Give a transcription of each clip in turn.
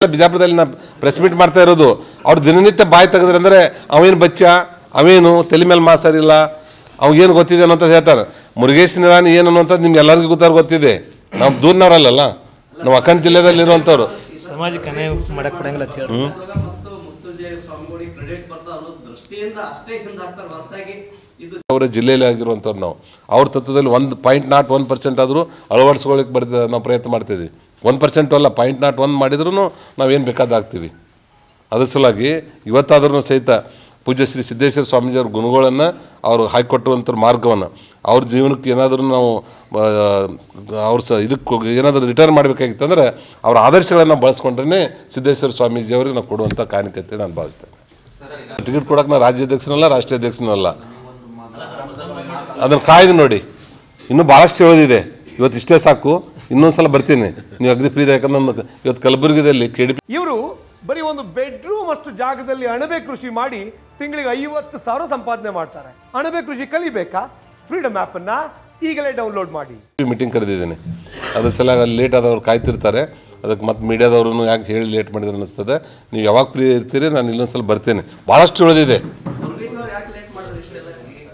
ಬಿಜಾಪುರದಲ್ಲಿ ನಾ press meet ಮಾಡ್ತಾ ಇರೋದು ಅವ್ರು ದಿನನಿತ್ಯ ಬಾಯಿ ತೆಗೆದ್ರೆ ಅಂದರೆ ಅವೇನು ಬಚ್ಚ ಅವೇನು ತಲೆ ಮೇಲೆ ಮಾಸಾರಿಲ್ಲ ಅವಾಗೇನು ಗೊತ್ತಿದೆ ಅನ್ನೋಂಥ ಹೇಳ್ತಾರೆ ಮುರುಗೇಶ್ ನಿರಾಣಿ ಏನು ಅನ್ನೋಂಥದ್ದು ನಿಮ್ಗೆ ಎಲ್ಲರಿಗೂ ಗೊತ್ತಾರು ಗೊತ್ತಿದೆ ನಾವು ದೂರ್ನವರಲ್ಲ ನಾವು ಅಖಂಡ ಜಿಲ್ಲೆದಲ್ಲಿ ಇರುವಂಥವ್ರು ಸಮಾಜಕ್ಕೆ ಅನ್ಯಾಯ ಮಾಡಕ್ ಕೊಡಂಗಿಲ್ಲ ಅಂತ ಹೇಳಿ ಮತ್ತು ಮುತ್ತುಜಯ ಸ್ವಾಮಿಗಳಿಗೆ ಕ್ರೆಡಿಟ್ ಬರ್ತಾ ಅನ್ನೋ ದೃಷ್ಟಿಯಿಂದ ಅಷ್ಟೇ ಹಿಂದಾಗ್ತಾರೆ ಹೊರತಾಗಿ ಇದು ಅವರ ಜಿಲ್ಲೆಯಲ್ಲಿ ಆಗಿರುವಂಥವ್ರು ನಾವು ಅವ್ರ ತತ್ವದಲ್ಲಿ ಒಂದು ಪಾಯಿಂಟ್ ನಾಟ್ ಒನ್ ಪರ್ಸೆಂಟ್ ಆದರೂ ಅಳವಡಿಸ್ಕೊಳ್ಳಿಕ್ಕೆ ಬರ್ತ ನಾವು ಪ್ರಯತ್ನ ಮಾಡ್ತಿದ್ವಿ ಒಂದು ಪರ್ಸೆಂಟು ಅಲ್ಲ ಪಾಯಿಂಟ್ ನಾಟ್ ಒನ್ ಮಾಡಿದ್ರೂ ನಾವೇನು ಬೇಕಾದಾಗ್ತೀವಿ ಅದ್ರ ಸಲುವಾಗಿ ಇವತ್ತಾದ್ರೂ ಸಹಿತ ಪೂಜ್ಯ ಶ್ರೀ ಸಿದ್ದೇಶ್ವರ ಸ್ವಾಮೀಜಿಯವ್ರ ಗುಣಗಳನ್ನು ಅವರು ಹಾಕಿಕೊಟ್ಟುವಂಥ ಮಾರ್ಗವನ್ನು ಅವ್ರ ಜೀವನಕ್ಕೆ ಏನಾದರೂ ನಾವು ಆ, ಅವ್ರ ಸ ಇದಕ್ಕೆ ಹೋಗಿ ಏನಾದರೂ ರಿಟರ್ನ್ ಮಾಡಬೇಕಾಗಿತ್ತು ಅಂದರೆ ಅವ್ರ ಆದರ್ಶಗಳನ್ನು ಬಳಸ್ಕೊಂಡ್ರೆ ಸಿದ್ದೇಶ್ವರ ಸ್ವಾಮೀಜಿ ಅವ್ರಿಗೆ ನಾವು ಕೊಡುವಂಥ ಕಾಣಿಕೆ ಅಂತೇಳಿ ನಾನು ಭಾವಿಸ್ತೇನೆ ಟಿಕೆಟ್ ಕೊಡೋಕೆ ನಾನು ರಾಜ್ಯಾಧ್ಯಕ್ಷನಲ್ಲ ರಾಷ್ಟ್ರೀಯ ಅಧ್ಯಕ್ಷನಲ್ಲ ಅದನ್ನು ಕಾಯ್ದು ನೋಡಿ ಇನ್ನೂ ಭಾಳಷ್ಟು ಹೇಳೋದಿದೆ ಇವತ್ತು ಇಷ್ಟೇ ಸಾಕು ಇನ್ನೊಂದು ಸಲ ಬರ್ತೀನಿ ನೀವು ಅಗದಿ ಫ್ರೀ ಯಾಕಂದ್ರೆ ನನ್ನ ಇವತ್ತು ಕಲಬುರಗಿದಲ್ಲಿ ಕೆ ಡಿ ಇವರು ಬರೀ ಒಂದು ಬೆಡ್ರೂಮ್ ಅಷ್ಟು ಜಾಗದಲ್ಲಿ ಅಣಬೆ ಕೃಷಿ ಮಾಡಿ ತಿಂಗಳಿಗೆ ಐವತ್ತು ಸಾವಿರ ಸಂಪಾದನೆ ಮಾಡ್ತಾರೆ ಅಣಬೆ ಕೃಷಿ ಕಲಿಬೇಕಾ ಫ್ರೀಡಮ್ ಆ್ಯಪ್ ಅನ್ನ ಈಗಲೇ ಡೌನ್ಲೋಡ್ ಮಾಡಿ ಮೀಟಿಂಗ್ ಕರೆದಿದ್ದೀನಿ ಅದ್ರ ಸಲ ಅಲ್ಲಿ ಲೇಟ್ ಆದವ್ರು ಕಾಯ್ತಿರ್ತಾರೆ ಅದಕ್ಕೆ ಮತ್ತೆ ಮೀಡಿಯಾದವ್ರು ಯಾಕೆ ಹೇಳಿ ಲೇಟ್ ಮಾಡಿದ್ರೆ ಅನ್ನಿಸ್ತದೆ ನೀವು ಯಾವಾಗ ಫ್ರೀ ಇರ್ತೀರಿ ನಾನು ಇಲ್ಲೊಂದು ಸಲ ಬರ್ತೇನೆ ಭಾಳಷ್ಟು ಹೇಳೋದಿದೆ ಮುರುಗೇಶ್ ಅವ್ರು ಯಾಕೆ ಲೇಟ್ ಮಾಡಿದ್ರು ಇಷ್ಟೆಲ್ಲ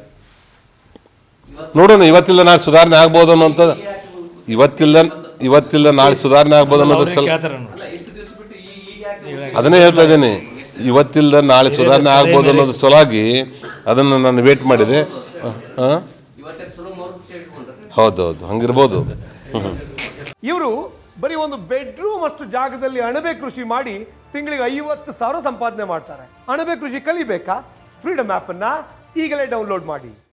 ನೋಡೋಣ ಇವತ್ತಿಲ್ಲ ನಾಳೆ ಸುಧಾರಣೆ ಆಗ್ಬೋದು ಅನ್ನೋಂಥದ್ದು ಇವತ್ತಿಲ್ಲ ಇವತ್ತಿಲ್ಲ ನಾಳೆ ಸುಧಾರಣೆ ಆಗ್ಬೋದು ಅನ್ನೋದ್ರ ಸಲ ಕೇಳ್ತಾರ ಅಲ್ಲ ಇಷ್ಟು ದಿವಸ ಬಿಟ್ಟು ಈ ಈಗ ಯಾಕೆ ಅದನ್ನೇ ಹೇಳ್ತಾ ಇದ್ದೀನಿ ಇವತ್ತಿಲ್ಲ ನಾಳೆ ಸುಧಾರಣೆ ಆಗ್ಬೋದು ಅನ್ನೋದ್ರ ಸಲುವಾಗಿ ಅದನ್ನು ನಾನು ವೇಟ್ ಮಾಡಿದೆ ಹಾಂ ಇವತ್ತೇ ಚಲೋ ಮುಹೂರ್ತ ಕೇಳ್ಕೊಂಡ್ರೆ ಹೌದೌದು ಹಂಗಿರ್ಬೋದು ಹ್ಞೂ ಇವರು ಬರೀ ಒಂದು ಬೆಡ್ರೂಮ್ ಅಷ್ಟು ಜಾಗದಲ್ಲಿ ಅಣಬೆ ಕೃಷಿ ಮಾಡಿ ತಿಂಗಳಿಗೆ ಐವತ್ತು ಸಾವಿರ ಸಂಪಾದನೆ ಮಾಡ್ತಾರೆ ಅಣಬೆ ಕೃಷಿ ಕಲಿಬೇಕಾ ಫ್ರೀಡಮ್ ಆ್ಯಪ್ ಅನ್ನ ಈಗಲೇ ಡೌನ್ಲೋಡ್ ಮಾಡಿ